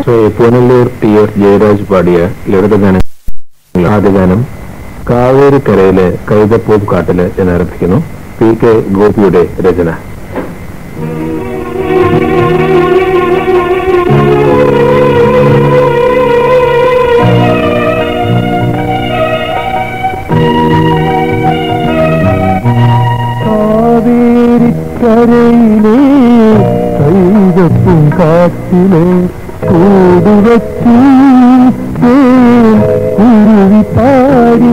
Shri Punalur T S Jayaraj പാടിയ ലളിതഗാനം ആദ്യ ഗാനം കാവേരിക്കരയിലെ കൈതപ്പൂവ് കാട്ടില് എന്നാരംഭിക്കുന്നു പി കെ ഗോപിയുടെ രചന കാവേരിക്കരയിലെ കൈതപ്പും കാറ്റിലെ കൂടുവച്ചു കുരുവി പാടി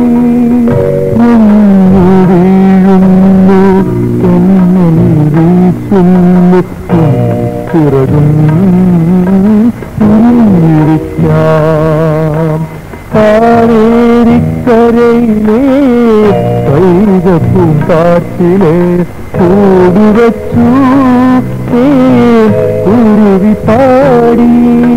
മുങ്ങു വീഴുന്നു തെന്നൽ വീശുന്നു ചിറകും ഇരിക്കാം കാവേരിക്കരയിലെ കൈതപ്പും കാറ്റിലെ കൂടുവച്ചു കുരുവി പാടി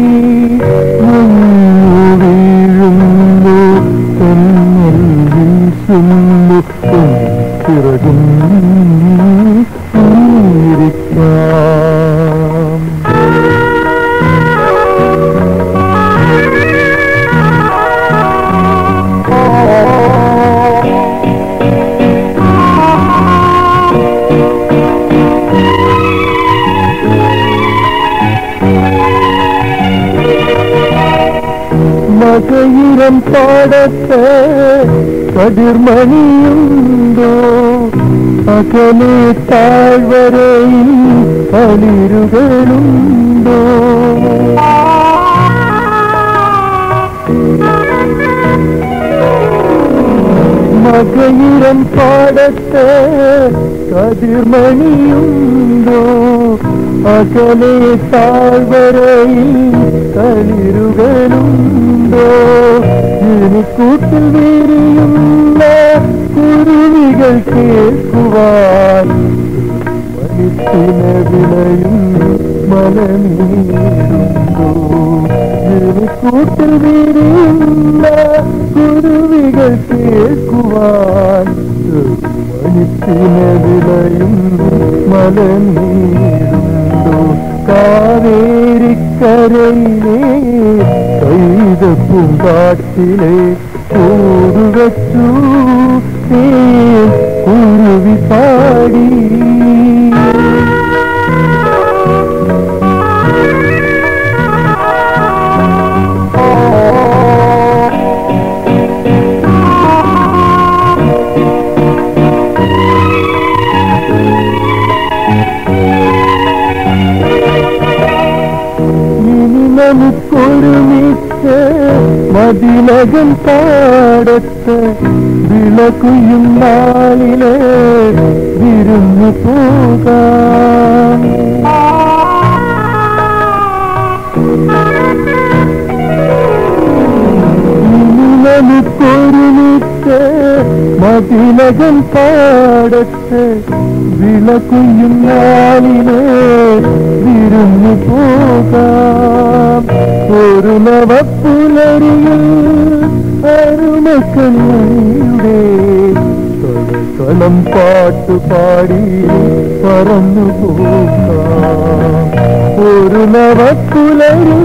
മുങ്ങു വീഴുന്നു തെന്നൽ വീശുന്നു ചിറകും ഇരിക്കാം മകയിരം പാടത്ത് കതിർമണിയുണ്ടോ അകലെ താഴ്വരയിൽ കളിരുകളുണ്ടോ മകയിരം പാടത്ത് കതിർമണിയുണ്ടോ അകലെ താഴ്വരയിൽ കളിരുകളുണ്ടോ കൂട്ടിൽ വീരിയുന്ന കുരുവികൾ കേൾക്കുവാൻ മനുഷ്യന് വിളയും മലനീരുണ്ടോ കൂട്ടിൽ വീരിയുന്ന കുരുവികൾ കേൾക്കുവാൻ മനുഷ്യന് വിളയും മലനീരുണ്ടോ കാവേരിക്കരയിലെ കൈതപ്പൂങ്കാട്ടിലെ കൂടുവച്ചു കുരുവി പാടി ഇനി നമുക്കൊരുമിച്ച് മതിലകം പാടത്ത് വിളക്കുയും നാളിലെ വിരുന്നു പോകാം ഇനി നമുക്കൊരുമിച്ച് മതിലകം പാടത്ത് വിളക്കുയും നാളിലെ വിരുന്നു പോകാം ഒരു നവപ്പുലരിയിൽ അരുമക്കണ്ണയുടെ കള പാട്ടു പാടി പറന്നു പോകാം ഒരു നവപ്പുലരിൽ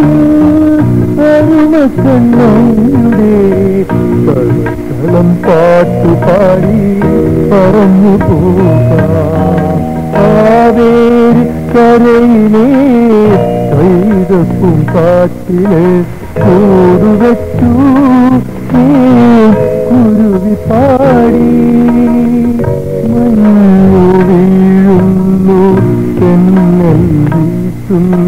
അരുമക്കണ്ണയുടെ കളം പാട്ടു പാടി പറന്നു പോകാം കാവേരി കരയിലെ കൈതപ്പും കാട്ടിലെ കൂടുവച്ചു കുരുവി പാടി മഞ്ഞു വീഴുന്നു തെന്നൽ വീശുന്നു